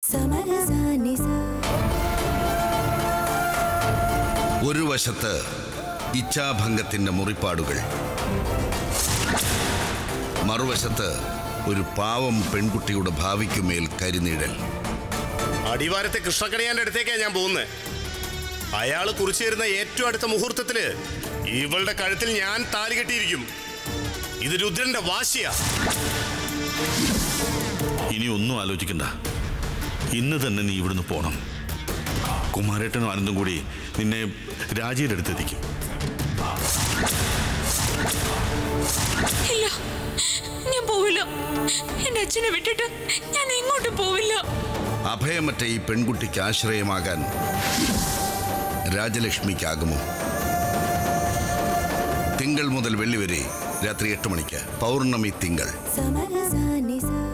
ഒരു വശത്ത് ഇച്ഛാഭംഗത്തിന്റെ മുറിപ്പാടുകൾ മറുവശത്ത് ഒരു പാവം പെൺകുട്ടിയുടെ ഭാവിക്കുമേൽ കരിനീഴൽ അടിവാരത്തെ കൃഷ്ണക്കണിയാന്റെ അടുത്തേക്കാണ് ഞാൻ പോകുന്നത് അയാൾ കുറിച്ചു തരുന്ന ഏറ്റവും അടുത്ത മുഹൂർത്തത്തില് ഇവളുടെ കഴുത്തിൽ ഞാൻ താലി കെട്ടിയിരിക്കും ഇത് രുദ്രന്റെ വാശിയാ ഇനി ഒന്നും ആലോചിക്കണ്ട ഇന്ന് തന്നെ നീ ഇവിടുന്ന് പോണം കുമാരേട്ടനും ആനന്ദും കൂടി നിന്നെ രാജിയുടെ അടുത്തെത്തിക്കും ഇല്ല ഞാൻ പോവില്ല എന്റെ അച്ഛനെ വിട്ടിട്ട് ഞാൻ എങ്ങോട്ടും പോവില്ല അഭയമറ്റ ഈ പെൺകുട്ടിക്ക് ആശ്രയമാകാൻ രാജലക്ഷ്മിക്കാകുമോ തിങ്കൾ മുതൽ വെള്ളി വരെ രാത്രി എട്ട് മണിക്ക് പൗർണമി തിങ്കൾ സമരസാനിസ